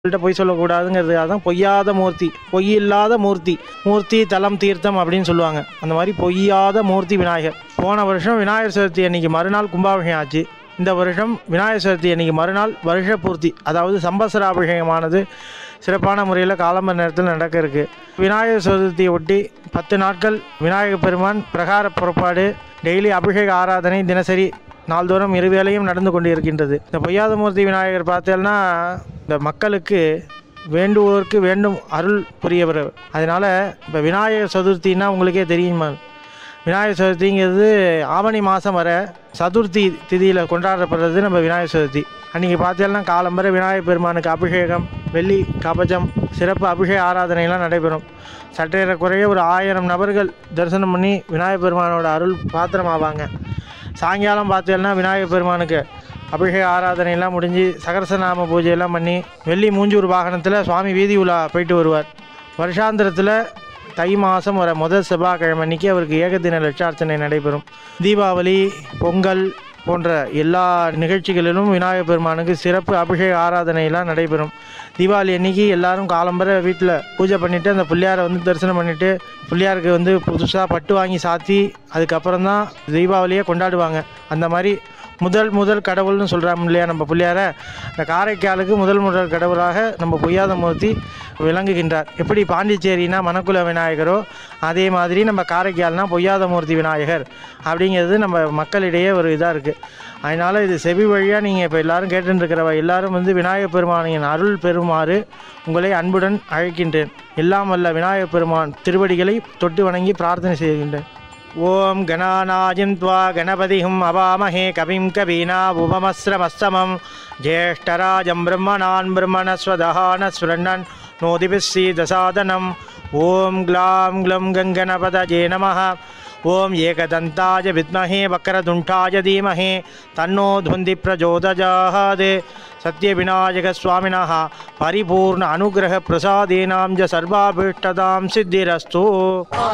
அவங்கள்ட்ட பொய் சொல்லக்கூடாதுங்கிறதுக்காக தான் பொய்யாத மூர்த்தி பொய் இல்லாத மூர்த்தி மூர்த்தி தலம் தீர்த்தம் அப்படின்னு சொல்லுவாங்க அந்த மாதிரி பொய்யாத மூர்த்தி விநாயகர் போன வருஷம் விநாயகர் சதுர்த்தி அன்னைக்கு மறுநாள் கும்பாபிஷேகம் ஆச்சு இந்த வருஷம் விநாயகர் சதுர்த்தி அன்னைக்கு மறுநாள் வருஷ பூர்த்தி அதாவது சம்பத்சராபிஷேகமானது சிறப்பான முறையில் காலம்பர நேரத்தில் நடக்க இருக்கு விநாயகர் சதுர்த்தியை ஒட்டி பத்து நாட்கள் விநாயகர் பெருமான் பிரகார புறப்பாடு டெய்லி அபிஷேக ஆராதனை தினசரி நாள்தோறும் இருவேளையும் நடந்து கொண்டு இருக்கின்றது இந்த பொய்யாதமூர்த்தி விநாயகர் பார்த்தேன்னா இந்த மக்களுக்கு வேண்டுவோருக்கு வேண்டும் அருள் புரியவர் அதனால் இப்போ விநாயகர் சதுர்த்தின்னா உங்களுக்கே தெரியுமா விநாயகர் சதுர்த்திங்கிறது ஆவணி மாதம் வர சதுர்த்தி திதியில் கொண்டாடப்படுறது நம்ம விநாயகர் சதுர்த்தி அன்றைக்கி பார்த்தீங்கன்னா காலம்பர விநாயகர் பெருமானுக்கு அபிஷேகம் வெள்ளி கவச்சம் சிறப்பு அபிஷேக ஆராதனைலாம் நடைபெறும் சற்றேறக்குறைய ஒரு ஆயிரம் நபர்கள் தரிசனம் பண்ணி விநாயகர் பெருமானோட அருள் பாத்திரமாவாங்க சாயங்காலம் பார்த்தீங்கன்னா விநாயகர் பெருமானுக்கு அபிஷேக ஆராதனையெல்லாம் முடிஞ்சு சகரசநாம பூஜையெல்லாம் பண்ணி வெள்ளி மூஞ்சூர் வாகனத்தில் சுவாமி வீதி உலா போயிட்டு வருவார் வருஷாந்திரத்தில் தை மாதம் வர முதல் செவ்வாய்க்கிழமை அன்னைக்கு அவருக்கு ஏகதின லட்சார்ச்சனை நடைபெறும் தீபாவளி பொங்கல் போன்ற எல்லா நிகழ்ச்சிகளிலும் விநாயகர் பெருமானுக்கு சிறப்பு அபிஷேக ஆராதனையெல்லாம் நடைபெறும் தீபாவளி அன்னைக்கு எல்லாரும் காலம்பர வீட்டில் பூஜை பண்ணிவிட்டு அந்த பிள்ளையாரை வந்து தரிசனம் பண்ணிவிட்டு பிள்ளையாருக்கு வந்து புதுசாக பட்டு வாங்கி சாத்தி அதுக்கப்புறம் தான் தீபாவளியை கொண்டாடுவாங்க அந்த மாதிரி முதல் முதல் கடவுள்னு சொல்கிறாங்க இல்லையா நம்ம பிள்ளையார இந்த காரைக்காலுக்கு முதல் முதல் கடவுளாக நம்ம பொய்யாத மூர்த்தி விளங்குகின்றார் எப்படி பாண்டிச்சேரினா மணக்குல விநாயகரோ அதே மாதிரி நம்ம காரைக்கால்னா பொய்யாத மூர்த்தி விநாயகர் அப்படிங்கிறது நம்ம மக்களிடையே ஒரு இதாக இருக்குது அதனால் இது செவி வழியாக நீங்கள் இப்போ எல்லாரும் கேட்டுருக்கிறவ எல்லாரும் வந்து விநாயகர் பெருமானின் அருள் பெறுமாறு உங்களை அன்புடன் அழைக்கின்றேன் எல்லாம் வல்ல விநாயகர் பெருமான் திருவடிகளை தொட்டு வணங்கி பிரார்த்தனை செய்கின்றேன் ஓம் கணாநாஜிம் त्वा गणपतिं अवामहे कविं कवीना उपमस्रमस्तमं ज्येष्ठराजं ब्रह्मणान् ब्रह्मणस्वदः न स्पृण्णन् नोदिभिस्सीदसादनम् ॐ ग्लां ग्लं गङ्गणपतये नमः ॐ एकदन्ताय विद्महे वक्रतुण्ठाय धीमहि तन्नो ध्वन्ति प्रचोदयात् सत्यविनायकस्वामिनः परिपूर्ण अनुग्रहप्रसादेनां च सर्वाभीष्टदां सिद्धिरस्तु